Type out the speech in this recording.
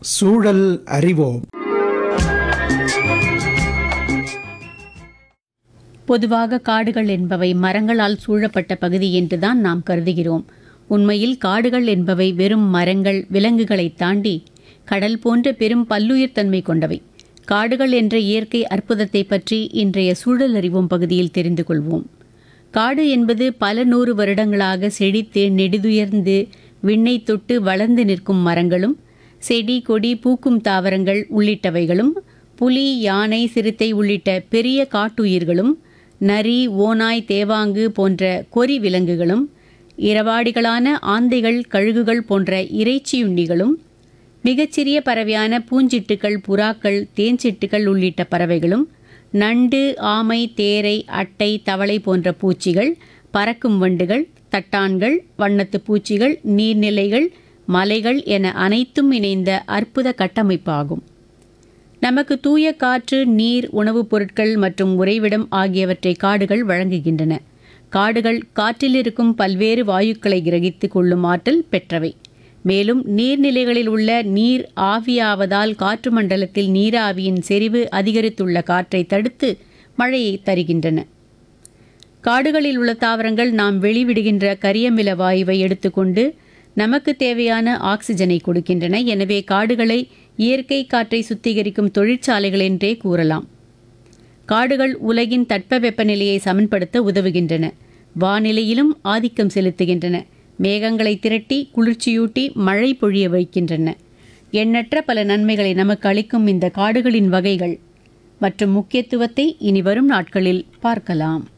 சூழல் அறிவோம் பொதுவாக காடுகள் என்பவை மரங்களால் சூழப்பட்ட பகுதி என்றுதான் நாம் கருதுகிறோம் உண்மையில் காடுகள் என்பவை வெறும் மரங்கள் விலங்குகளை தாண்டி கடல் போன்ற பெரும் பல்லுயிர் தன்மை கொண்டவை காடுகள் என்ற இயற்கை அற்புதத்தை பற்றி இன்றைய சூழல் அறிவோம் பகுதியில் தெரிந்து கொள்வோம் காடு என்பது பல நூறு வருடங்களாக செழித்து நெடுதுயர்ந்து விண்ணை தொட்டு வளர்ந்து நிற்கும் மரங்களும் செடி கொடி பூக்கும் தாவரங்கள் உள்ளிட்டவைகளும் புலி யானை சிறுத்தை உள்ளிட்ட பெரிய காட்டுயிர்களும் நரி ஓநாய் தேவாங்கு போன்ற கொறி விலங்குகளும் இரவாடிகளான ஆந்தைகள் கழுகுகள் போன்ற இறைச்சியுண்ணிகளும் மிகச்சிறிய பறவையான பூஞ்சிட்டுகள் புறாக்கள் தேன்சிட்டுகள் உள்ளிட்ட பறவைகளும் நண்டு ஆமை தேரை அட்டை தவளை போன்ற பூச்சிகள் பறக்கும் வண்டுகள் தட்டான்கள் வண்ணத்து பூச்சிகள் நீர்நிலைகள் மலைகள் என அனைத்தும் இணைந்த அற்புத கட்டமைப்பாகும் நமக்கு தூய காற்று நீர் உணவுப் பொருட்கள் மற்றும் உறைவிடம் ஆகியவற்றை காடுகள் வழங்குகின்றன காடுகள் காற்றில் இருக்கும் பல்வேறு வாயுக்களை கிரகித்து கொள்ளும் ஆற்றல் பெற்றவை மேலும் நீர்நிலைகளில் உள்ள நீர் ஆவியாவதால் காற்று மண்டலத்தில் நீராவியின் செறிவு அதிகரித்துள்ள காற்றை தடுத்து மழையை தருகின்றன காடுகளில் உள்ள தாவரங்கள் நாம் வெளிவிடுகின்ற கரியமில வாயுவை எடுத்துக்கொண்டு நமக்கு தேவையான ஆக்சிஜனை கொடுக்கின்றன எனவே காடுகளை இயற்கை காற்றை சுத்திகரிக்கும் தொழிற்சாலைகள் என்றே கூறலாம் காடுகள் உலகின் தட்பவெப்பநிலையை சமன்படுத்த உதவுகின்றன வானிலையிலும் ஆதிக்கம் செலுத்துகின்றன மேகங்களை திரட்டி குளிர்ச்சியூட்டி மழை பொழிய வைக்கின்றன எண்ணற்ற பல நன்மைகளை நமக்கு அளிக்கும் இந்த காடுகளின் வகைகள் மற்றும் முக்கியத்துவத்தை இனி வரும் நாட்களில் பார்க்கலாம்